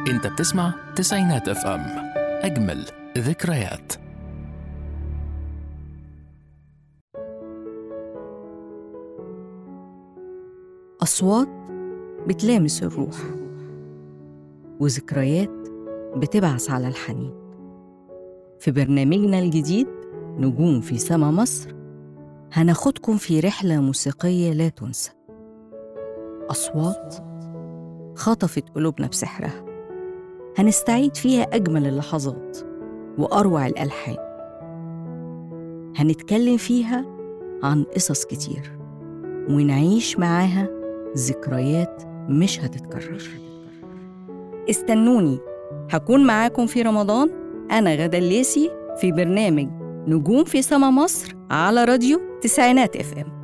انت بتسمع تسعينات اف ام اجمل ذكريات أصوات بتلامس الروح وذكريات بتبعث على الحنين في برنامجنا الجديد نجوم في سما مصر هناخدكم في رحلة موسيقية لا تنسى أصوات خطفت قلوبنا بسحرها هنستعيد فيها أجمل اللحظات وأروع الألحان هنتكلم فيها عن قصص كتير ونعيش معاها ذكريات مش هتتكرر استنوني هكون معاكم في رمضان أنا غدا الليسي في برنامج نجوم في سما مصر على راديو تسعينات اف ام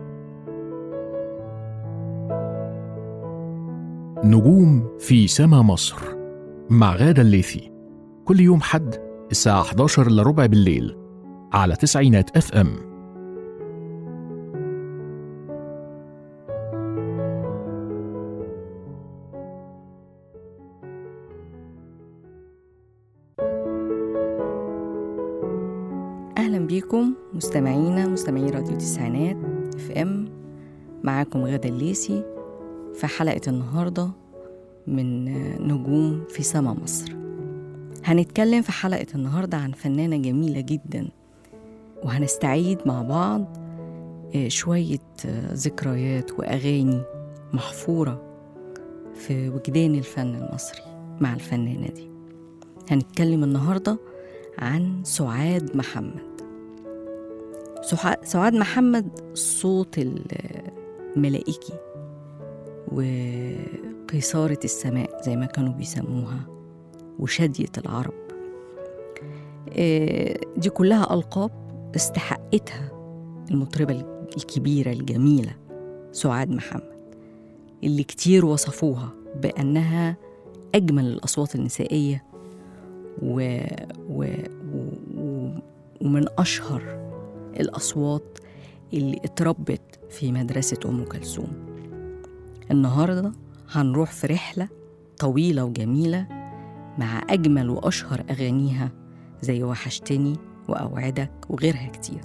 نجوم في سما مصر مع غادة الليثي كل يوم حد الساعة 11 إلا ربع بالليل على تسعينات اف ام أهلا بيكم مستمعينا مستمعي راديو تسعينات اف ام معاكم غدا الليسي في حلقة النهاردة من نجوم في سما مصر هنتكلم في حلقة النهاردة عن فنانة جميلة جدا وهنستعيد مع بعض آه، شوية آه، ذكريات وأغاني محفورة في وجدان الفن المصري مع الفنانة دي هنتكلم النهاردة عن سعاد محمد سحا- سعاد محمد الصوت الملائكي وقيصارة السماء زي ما كانوا بيسموها وشادية العرب آه، دي كلها ألقاب استحقتها المطربة الكبيرة الجميلة سعاد محمد اللي كتير وصفوها بأنها أجمل الأصوات النسائية و... و... و... ومن أشهر الأصوات اللي اتربت في مدرسة أم كلثوم النهاردة هنروح في رحلة طويلة وجميلة مع أجمل وأشهر أغانيها زي وحشتني وأوعدك وغيرها كتير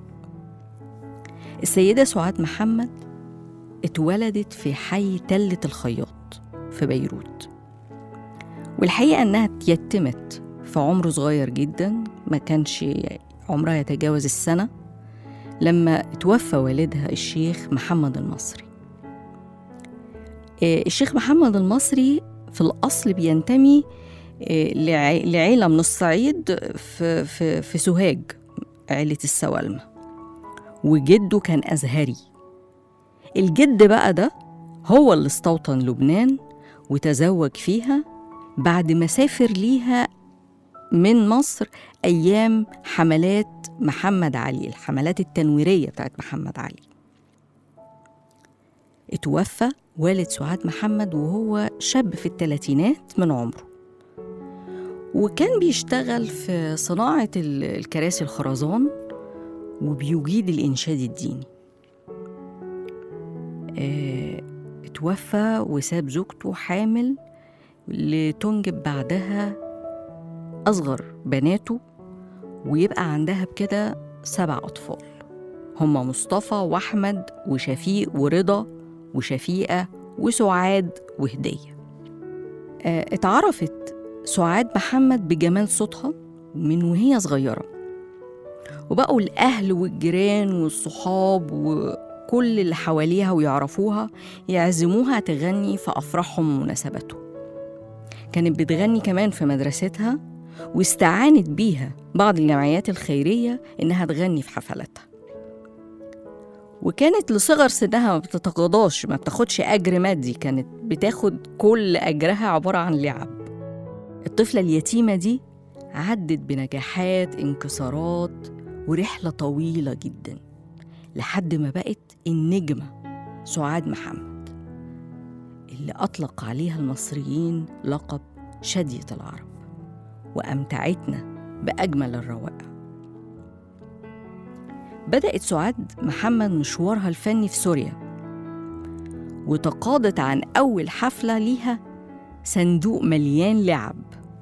السيدة سعاد محمد اتولدت في حي تلة الخياط في بيروت والحقيقة إنها اتيتمت في عمر صغير جدا ما كانش عمرها يتجاوز السنة لما توفى والدها الشيخ محمد المصري آه، الشيخ محمد المصري في الأصل بينتمي آه، لع- لعيلة من الصعيد في, في, في سوهاج عيلة السوالمة وجده كان أزهري الجد بقى ده هو اللي استوطن لبنان وتزوج فيها بعد ما سافر ليها من مصر أيام حملات محمد علي الحملات التنويرية بتاعت محمد علي اتوفى والد سعاد محمد وهو شاب في الثلاثينات من عمره وكان بيشتغل في صناعة ال- الكراسي الخرزان وبيجيد الإنشاد الديني اه اتوفى وساب زوجته حامل لتنجب بعدها أصغر بناته ويبقى عندها بكده سبع أطفال هما مصطفى وأحمد وشفيق ورضا وشفيقة وسعاد وهدية آه، اتعرفت سعاد محمد بجمال صوتها من وهي صغيرة وبقوا الأهل والجيران والصحاب وكل اللي حواليها ويعرفوها يعزموها تغني في أفراحهم ومناسباتهم كانت بتغني كمان في مدرستها واستعانت بيها بعض الجمعيات الخيرية إنها تغني في حفلاتها وكانت لصغر سنها ما بتتقاضاش ما بتاخدش أجر مادي كانت بتاخد كل أجرها عبارة عن لعب الطفلة اليتيمة دي عدت بنجاحات انكسارات ورحلة طويلة جدا لحد ما بقت النجمة سعاد محمد اللي أطلق عليها المصريين لقب شادية العرب وأمتعتنا بأجمل الروائع بدأت سعاد محمد مشوارها الفني في سوريا وتقاضت عن أول حفلة ليها صندوق مليان لعب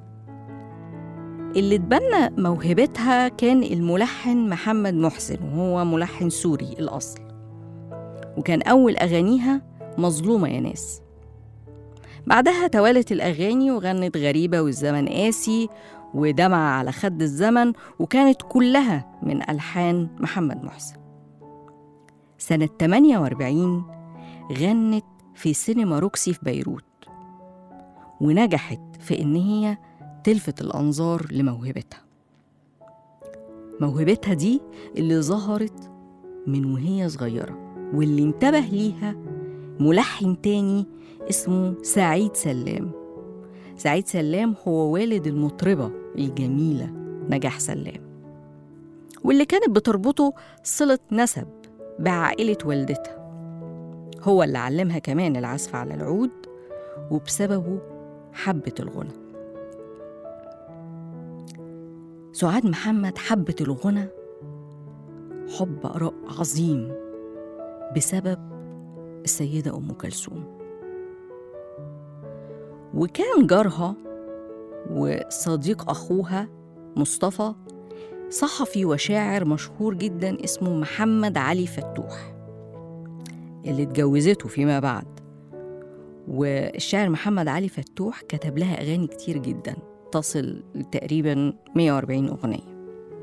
اللي اتبنى موهبتها كان الملحن محمد محسن وهو ملحن سوري الأصل وكان أول أغانيها مظلومة يا ناس بعدها توالت الأغاني وغنت غريبة والزمن قاسي ودمع على خد الزمن وكانت كلها من ألحان محمد محسن سنة 48 غنت في سينما روكسي في بيروت ونجحت في إن هي تلفت الأنظار لموهبتها موهبتها دي اللي ظهرت من وهي صغيرة واللي انتبه ليها ملحن تاني اسمه سعيد سلام سعيد سلام هو والد المطربة الجميلة نجاح سلام واللي كانت بتربطه صلة نسب بعائلة والدتها هو اللي علمها كمان العزف على العود وبسببه حبت الغنى سعاد محمد حبت الغنى حب آراء عظيم بسبب السيدة أم كلثوم وكان جارها وصديق أخوها مصطفى صحفي وشاعر مشهور جدا اسمه محمد علي فتوح اللي اتجوزته فيما بعد والشاعر محمد علي فتوح كتب لها أغاني كتير جدا تصل تقريبا 140 أغنية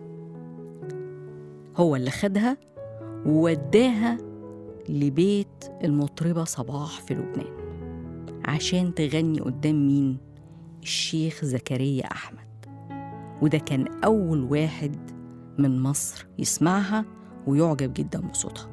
هو اللي خدها ووداها لبيت المطربة صباح في لبنان عشان تغني قدام مين؟ الشيخ زكريا أحمد وده كان أول واحد من مصر يسمعها ويعجب جدا بصوتها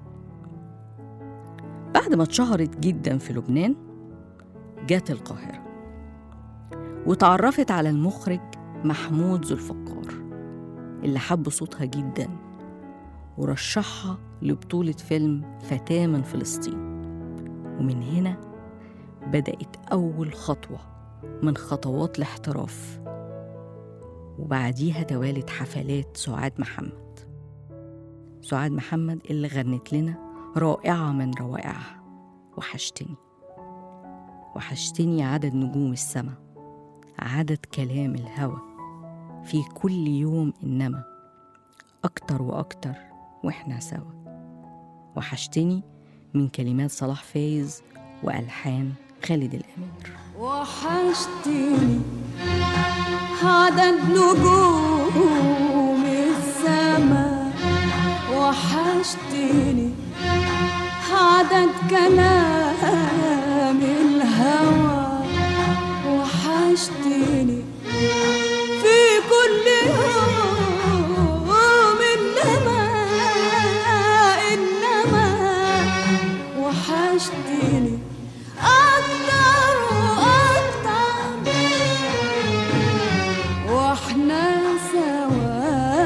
بعد ما اتشهرت جدا في لبنان جات القاهرة وتعرفت على المخرج محمود ذو الفقار اللي حب صوتها جدا ورشحها لبطولة فيلم فتاة من فلسطين ومن هنا بدأت أول خطوة من خطوات الاحتراف وبعديها توالت حفلات سعاد محمد سعاد محمد اللي غنت لنا رائعة من روائعها وحشتني وحشتني عدد نجوم السما عدد كلام الهوى في كل يوم إنما أكتر وأكتر وإحنا سوا وحشتني من كلمات صلاح فايز وألحان خالد الأمير وحشتني عدد نجوم السما وحشتني عدد كلام الهوى وحشتني في كل يوم إنما إنما وحشتني أكتر وأكتر واحنا سوا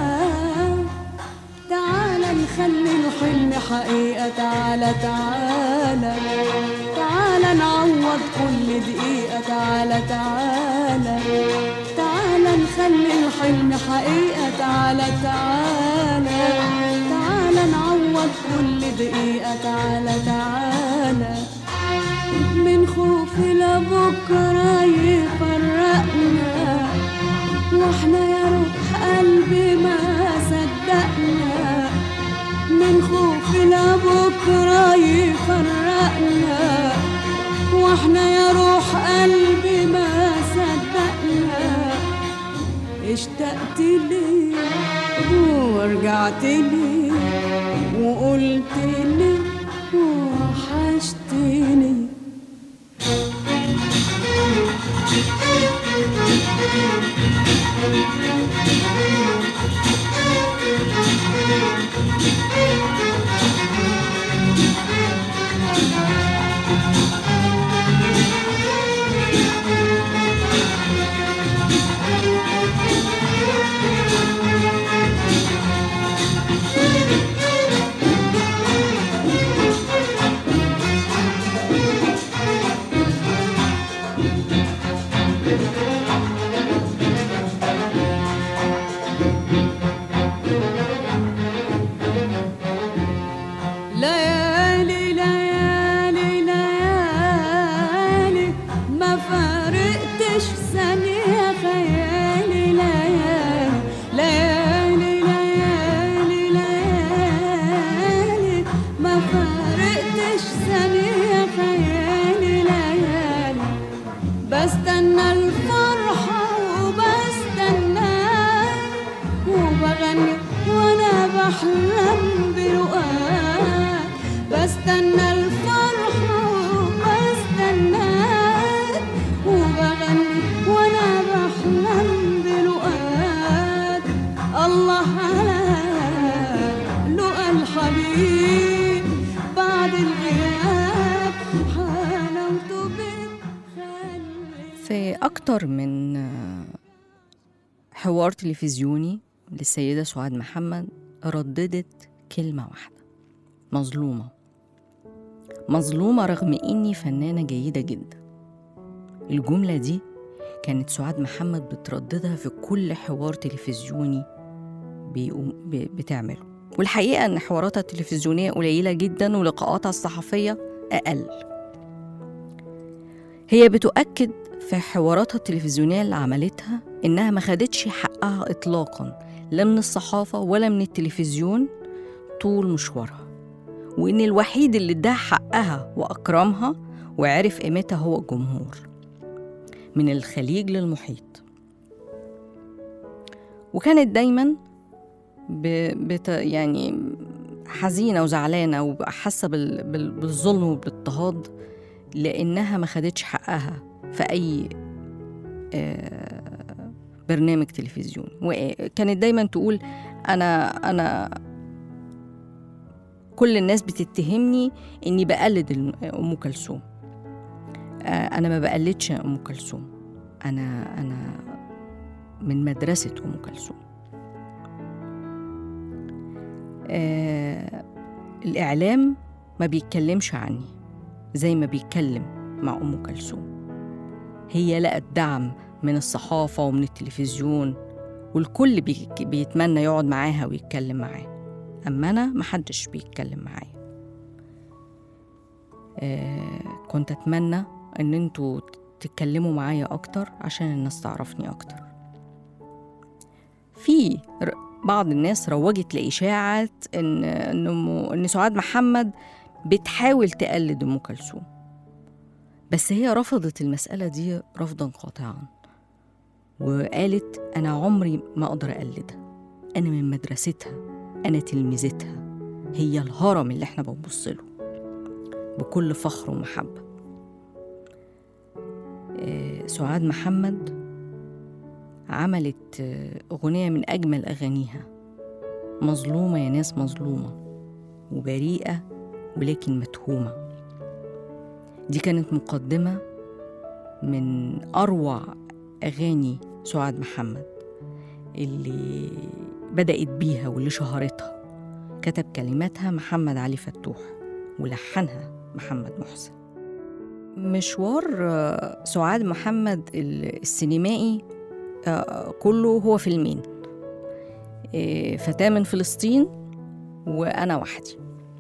تعالى نخلي الحلم حقيقة تعالى تعالى تعالى نعوض كل دقيقة تعالى تعالى تعالى نخلي الحلم حقيقة تعالى تعالى تعالى نعوض كل دقيقة تعالى تعالى من خوف لبكرة يفرقنا واحنا يا روح قلبي ما صدقنا من خوف لبكرة يفرقنا واحنا يا روح قلبي ما صدقنا اشتقت لي ورجعت لي وقلت لي وحشتني في أكتر من آه، حوار تلفزيوني للسيدة سعاد محمد رددت كلمة واحدة مظلومة مظلومة رغم إني فنانة جيدة جدا الجملة دي كانت سعاد محمد بترددها في كل حوار تلفزيوني بيقوم ب- بتعمله والحقيقة إن حواراتها التلفزيونية قليلة جدا ولقاءاتها الصحفية أقل هي بتؤكد في حواراتها التلفزيونية اللي عملتها إنها ما خدتش حقها إطلاقا لا من الصحافة ولا من التلفزيون طول مشوارها وإن الوحيد اللي اداها حقها وأكرمها وعرف قيمتها هو الجمهور من الخليج للمحيط وكانت دايما ب... بت... يعني حزينة وزعلانة وحاسة بال... بال... بالظلم وبالاضطهاد لأنها ما خدتش حقها في أي آه، برنامج تلفزيوني وكانت دايما تقول أنا أنا كل الناس بتتهمني إني بقلد الم- أم كلثوم آه، أنا ما بقلدش أم كلثوم أنا أنا من مدرسة أم كلثوم آه، الإعلام ما بيتكلمش عني زي ما بيتكلم مع أم كلثوم هي لقت دعم من الصحافة ومن التلفزيون والكل بي- بيتمنى يقعد معاها ويتكلم معاها أما أنا محدش بيتكلم معايا آه كنت أتمنى إن انتوا تتكلموا معايا أكتر عشان الناس تعرفني أكتر في ر- بعض الناس روجت لإشاعة إن إن, أم- إن سعاد محمد بتحاول تقلد أم كلثوم بس هي رفضت المسألة دي رفضا قاطعا وقالت أنا عمري ما أقدر أقلدها أنا من مدرستها أنا تلميذتها هي الهرم اللي احنا بنبص له بكل فخر ومحبة آه، سعاد محمد عملت آه، أغنية من أجمل أغانيها مظلومة يا ناس مظلومة وبريئة ولكن متهومة دي كانت مقدمة من أروع أغاني سعاد محمد اللي بدأت بيها واللي شهرتها كتب كلماتها محمد علي فتوح ولحنها محمد محسن مشوار آه، سعاد محمد ال- السينمائي آه، كله هو فيلمين آه، فتاة من فلسطين وأنا وحدي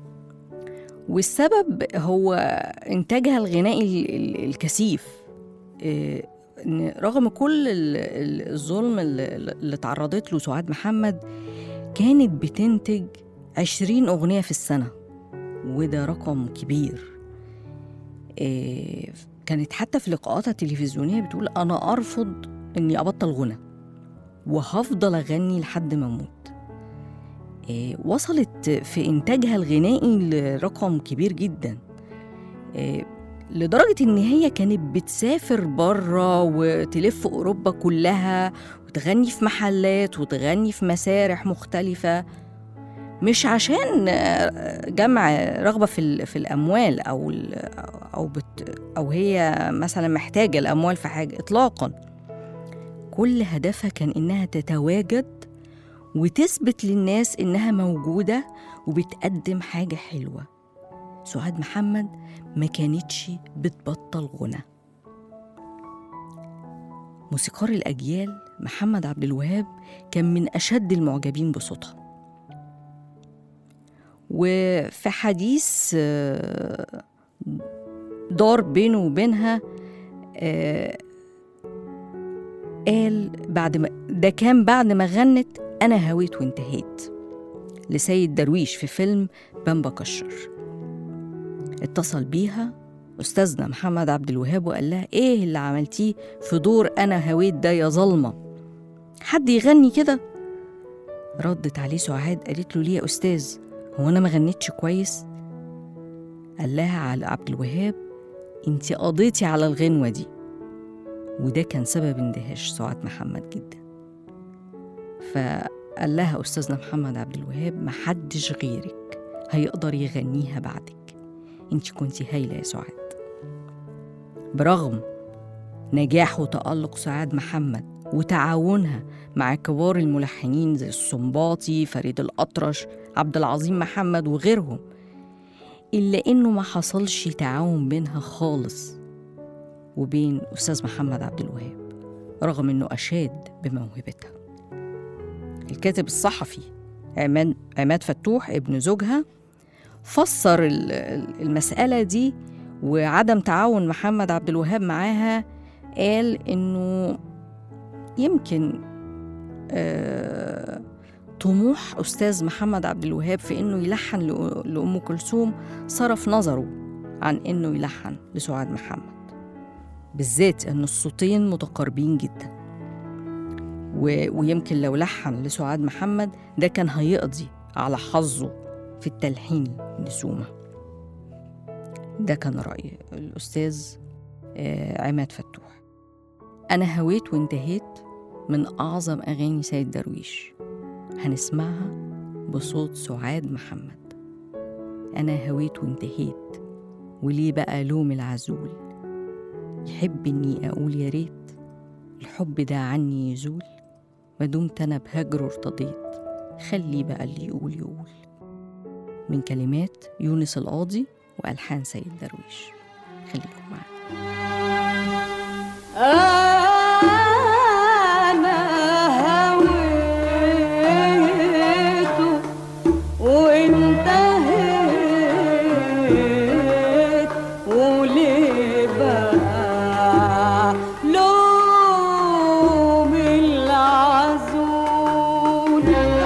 والسبب هو إنتاجها الغنائي ال- ال- الكثيف آه، إن رغم كل ال- ال- الظلم اللي اللي تعرضت له سعاد محمد كانت بتنتج عشرين أغنية في السنة وده رقم كبير آه، كانت حتى في لقاءاتها التلفزيونية بتقول أنا أرفض إني أبطل غنى وهفضل أغني لحد ما أموت آه، وصلت في إنتاجها الغنائي لرقم كبير جدا آه، لدرجة إن هي كانت بتسافر بره وتلف أوروبا كلها وتغني في محلات وتغني في مسارح مختلفة مش عشان آه، جمع رغبة في ال- في الأموال أو ال- أو بت أو هي مثلا محتاجة الأموال في حاجة إطلاقا كل هدفها كان إنها تتواجد وتثبت للناس إنها موجودة وبتقدم حاجة حلوة سعاد محمد ما كانتش بتبطل غنى موسيقار الأجيال محمد عبد الوهاب كان من أشد المعجبين بصوتها وفي حديث آه، دار بينه وبينها آه، قال بعد ما ده كان بعد ما غنت أنا هويت وانتهيت لسيد درويش في فيلم بامبا كشر اتصل بيها أستاذنا محمد عبد الوهاب وقال لها إيه اللي عملتيه في دور أنا هويت ده يا ظلمة حد يغني كده ردت عليه سعاد قالت له ليه يا أستاذ هو أنا ما غنيتش كويس قال لها على عبد الوهاب انت قضيتي على الغنوة دي وده كان سبب اندهاش سعاد محمد جدا فقال لها أستاذنا محمد عبد الوهاب محدش غيرك هيقدر يغنيها بعدك انت كنتي هايلة يا سعاد برغم نجاح وتألق سعاد محمد وتعاونها مع كبار الملحنين زي السنباطي فريد الأطرش عبد العظيم محمد وغيرهم إلا إنه ما حصلش تعاون بينها خالص وبين أستاذ محمد عبد الوهاب رغم إنه أشاد بموهبتها الكاتب الصحفي عماد, عماد فتوح ابن زوجها فسر ال- ال- المسألة دي وعدم تعاون محمد عبد الوهاب معاها قال إنه يمكن آه طموح أستاذ محمد عبد الوهاب في إنه يلحن لأ- لأم كلثوم صرف نظره عن إنه يلحن لسعاد محمد بالذات إن الصوتين متقاربين جدا و... ويمكن لو لحن لسعاد محمد ده كان هيقضي على حظه في التلحين لسومة ده كان رأي الأستاذ آه، عماد فتوح أنا هويت وانتهيت من أعظم أغاني سيد درويش هنسمعها بصوت سعاد محمد أنا هويت وانتهيت وليه بقى لوم العزول يحب إني أقول يا ريت الحب ده عني يزول ما دمت أنا بهجره ارتضيت خلي بقى اللي يقول يقول من كلمات يونس القاضي وألحان سيد درويش خليكم معانا أنا هويت وانتهيت وليه بقى لوم العزول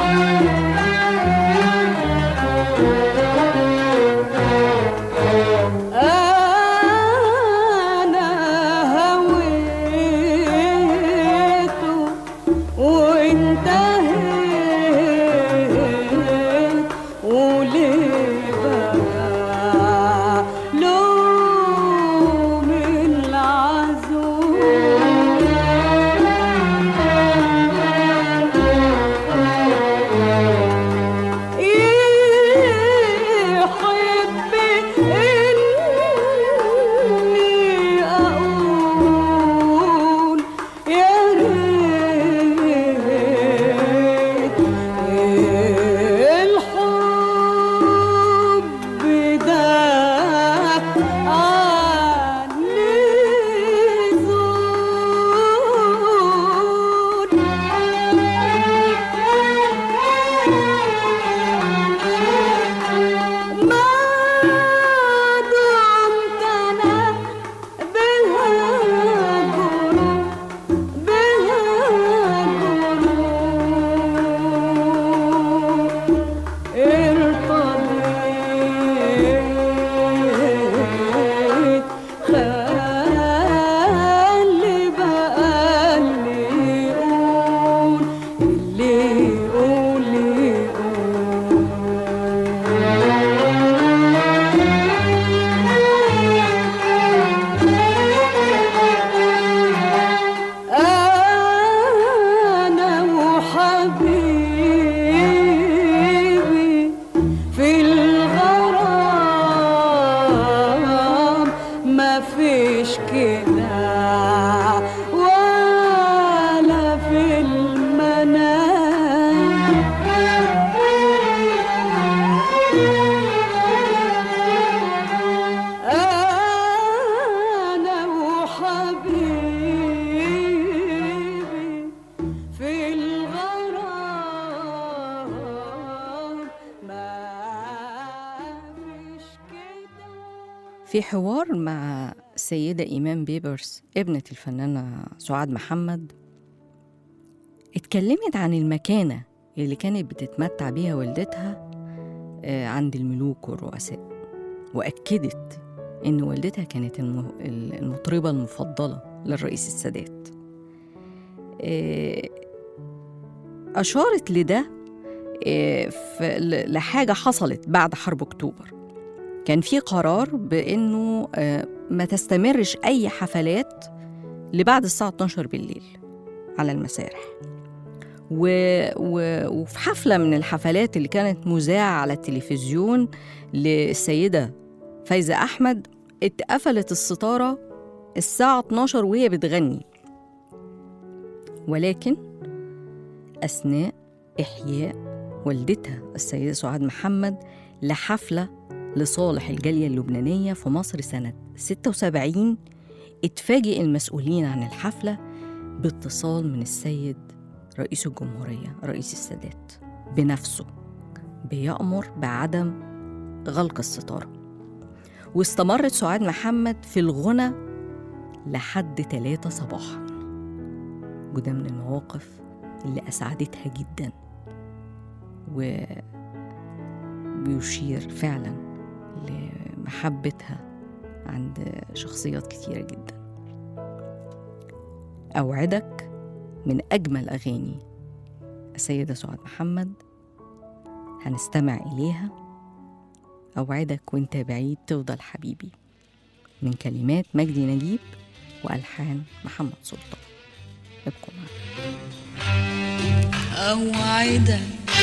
أنا هويت وانتهيت وليه بقى لوم العزول يحب إني أقول يا ريت الحب ده عني زول ما دمت أنا بهاجر بهاجر ارتضيت خلي بقى اللي يقول اللي يقول أنا وحبيبي في الغرام ما فيش كده ولا في المنام أنا وحبيبي في الغرام ما فيش كده في حوار مع السيدة إيمان بيبرس ابنة الفنانة سعاد محمد اتكلمت عن المكانة اللي كانت بتتمتع بيها والدتها آه، عند الملوك والرؤساء وأكدت إن والدتها كانت الم- المطربة المفضلة للرئيس السادات آه، أشارت لده آه، في- ل- لحاجة حصلت بعد حرب أكتوبر كان في قرار بانه آه، ما تستمرش اي حفلات لبعد الساعه 12 بالليل على المسارح و... و... وفي حفله من الحفلات اللي كانت مذاعه على التلفزيون للسيده فايزه احمد اتقفلت الستاره الساعة 12 وهي بتغني ولكن أثناء إحياء والدتها السيدة سعاد محمد لحفلة لصالح الجالية اللبنانية في مصر سنة 76 اتفاجئ المسؤولين عن الحفلة باتصال من السيد رئيس الجمهورية رئيس السادات بنفسه بيأمر بعدم غلق الستارة واستمرت سعاد محمد في الغنى لحد 3 صباحا وده من المواقف اللي أسعدتها جدا وبيشير فعلا لمحبتها عند شخصيات كتيرة جدا أوعدك من أجمل أغاني السيدة سعاد محمد هنستمع إليها أوعدك وانت بعيد تفضل حبيبي من كلمات مجدي نجيب وألحان محمد سلطان ابقوا معنا أوعدك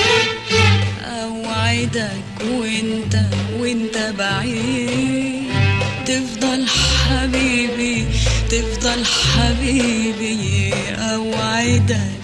أوعدك وانت وانت بعيد تفضل حبيبي تفضل حبيبي أوعدك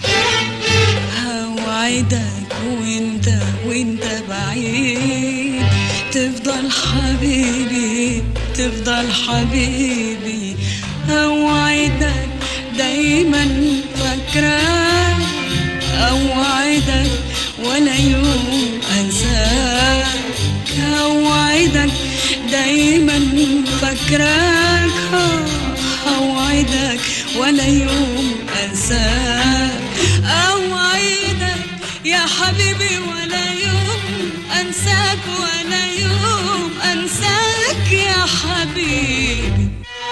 أوعدك وانت وانت بعيد تفضل حبيبي تفضل حبيبي أوعدك دايما فاكراك أوعدك ولا يوم أنساك أوعدك دايما فاكراك أوعدك ولا يوم أنساك أوعدك يا حبيبي ولا يوم أنساك ولا يوم أنساك يا حبيبي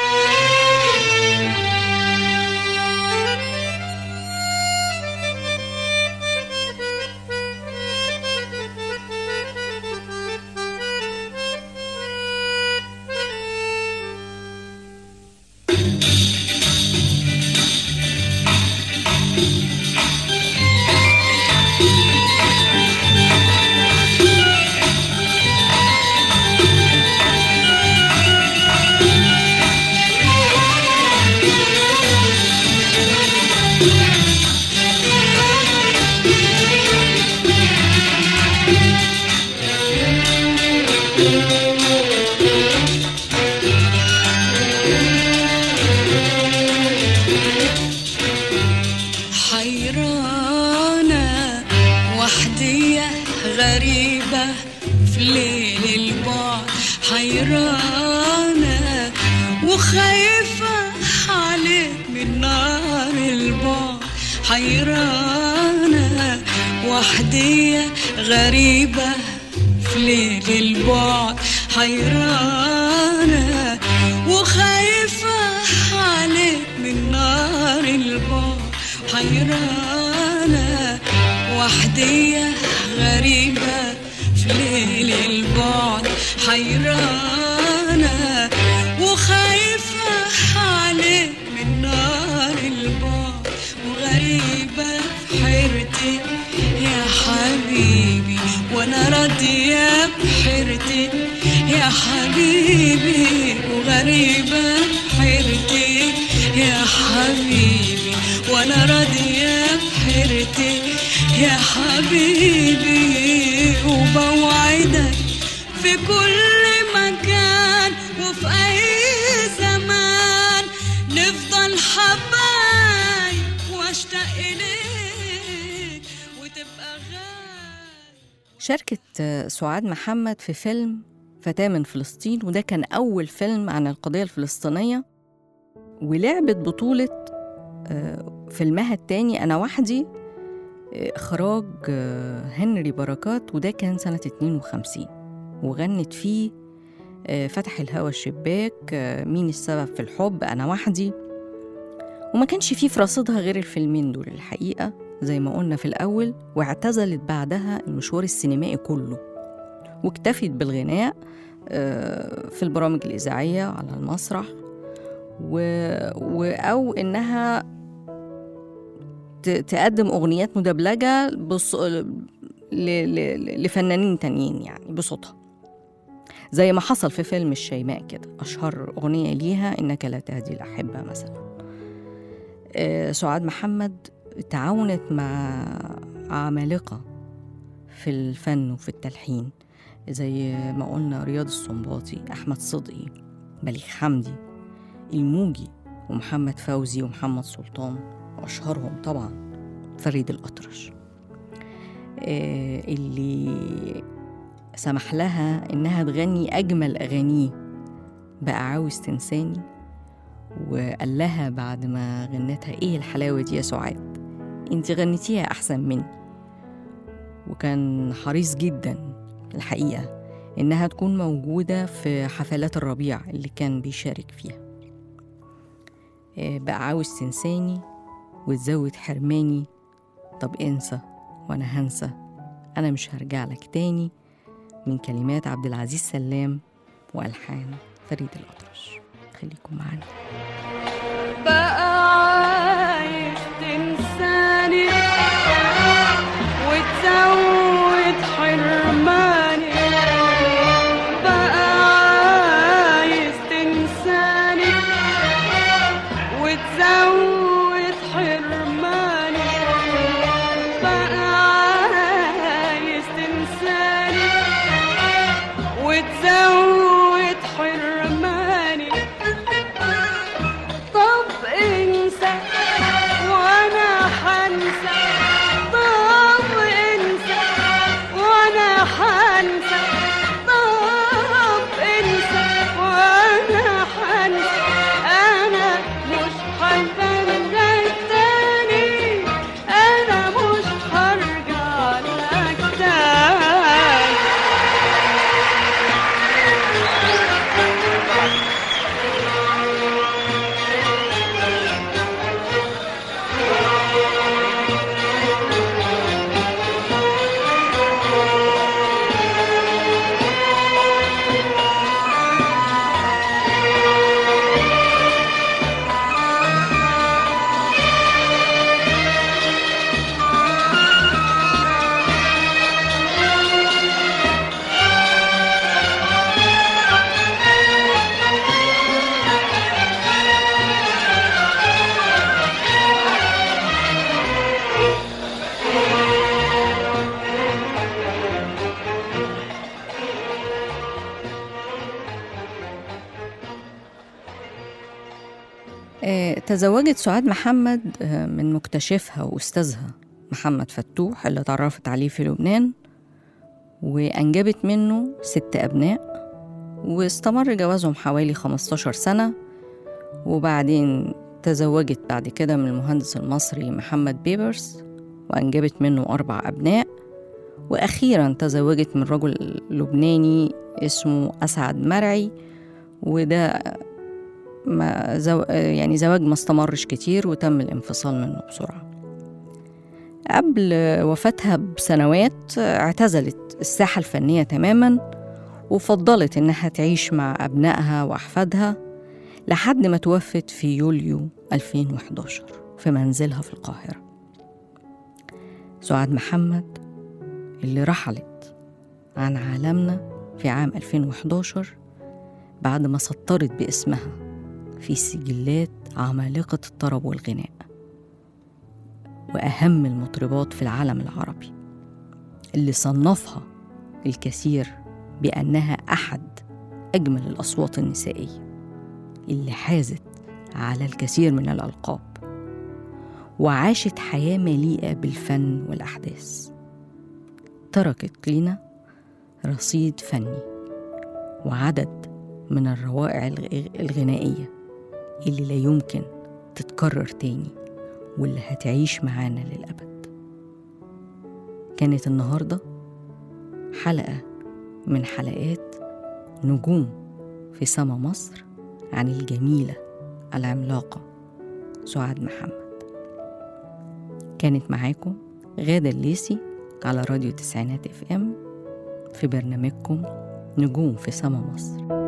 حيرانة وحدية غريبة في ليل البعد حيرانة وخايفة عليك من نار البعد حيرانة وحدية غريبة في ليل البعد حيرانة وخايفة عليك من نار البعد حيرانة وحدية غريبة في ليل البعد حيرانة وخايفة عليك من نار البعد وغريبة في حيرتي يا حبيبي وانا راضية بحيرتي يا حبيبي وغريبة في حيرتي يا حبيبي وانا راضية بحيرتي يا حبيبي وبوعدك في كل مكان وفي اي زمان نفضل حبايب واشتاق اليك وتبقى غالي شاركت آه، سعاد محمد في فيلم فتاة من فلسطين وده كان أول فيلم عن القضية الفلسطينية ولعبت بطولة آه، فيلمها التاني أنا وحدي آه، إخراج آه، هنري بركات وده كان سنة 52 وغنت فيه آه، فتح الهوى الشباك آه، مين السبب في الحب أنا وحدي وما كانش فيه في رصيدها غير الفيلمين دول الحقيقة زي ما قلنا في الأول واعتزلت بعدها المشوار السينمائي كله واكتفت بالغناء آه، في البرامج الإذاعية على المسرح و... و... أو إنها ت... تقدم أغنيات مدبلجة بص... ل... ل... لفنانين تانيين يعني بصوتها زي ما حصل في فيلم الشيماء كده أشهر أغنية ليها إنك لا تهدي الأحبة مثلا آه، سعاد محمد تعاونت مع عمالقة في الفن وفي التلحين زي ما قلنا رياض السنباطي أحمد صدقي بليغ حمدي الموجي ومحمد فوزي ومحمد سلطان وأشهرهم طبعا فريد الأطرش آه، اللي سمح لها إنها تغني أجمل أغانيه بقى عاوز تنساني وقال لها بعد ما غنتها إيه الحلاوة دي يا سعاد انت غنيتيها أحسن مني وكان حريص جدا الحقيقة إنها تكون موجودة في حفلات الربيع اللي كان بيشارك فيها آه، بقى عاوز تنساني وتزود حرماني طب انسى وانا هنسى انا مش هرجع لك تاني من كلمات عبد العزيز سلام والحان فريد الاطرش خليكم معانا بقى عايز تنساني وتزود حرماني بقى عايز تنساني وتزود حرماني بقى عايز تنساني وتزود حرماني طب انسى وانا حنسى طب انسى وانا حنسى طب انسى وانا حنسى انا مش هرجع تاني انا مش هرجع لك تاني آه، تزوجت سعاد محمد آه، من مكتشفها وأستاذها محمد فتوح اللي اتعرفت عليه في لبنان وأنجبت منه ست أبناء واستمر جوازهم حوالي 15 سنة وبعدين تزوجت بعد كده من المهندس المصري محمد بيبرس وأنجبت منه أربع أبناء وأخيرا تزوجت من رجل لبناني اسمه أسعد مرعي وده ما زو... يعني زواج ما استمرش كتير وتم الانفصال منه بسرعة قبل وفاتها بسنوات اعتزلت الساحة الفنية تماما وفضلت إنها تعيش مع أبنائها وأحفادها لحد ما توفت في يوليو 2011 في منزلها في القاهرة سعاد محمد اللي رحلت عن عالمنا في عام 2011 بعد ما سطرت باسمها في سجلات عمالقة الطرب والغناء وأهم المطربات في العالم العربي اللي صنفها الكثير بأنها أحد أجمل الأصوات النسائية اللي حازت على الكثير من الألقاب وعاشت حياة مليئة بالفن والأحداث تركت لنا رصيد فني وعدد من الروائع الغ- الغنائية اللي لا يمكن تتكرر تاني واللي هتعيش معانا للأبد كانت النهاردة حلقة من حلقات نجوم في سما مصر عن الجميلة العملاقة سعاد محمد كانت معاكم غادة الليسي على راديو تسعينات اف ام في برنامجكم نجوم في سما مصر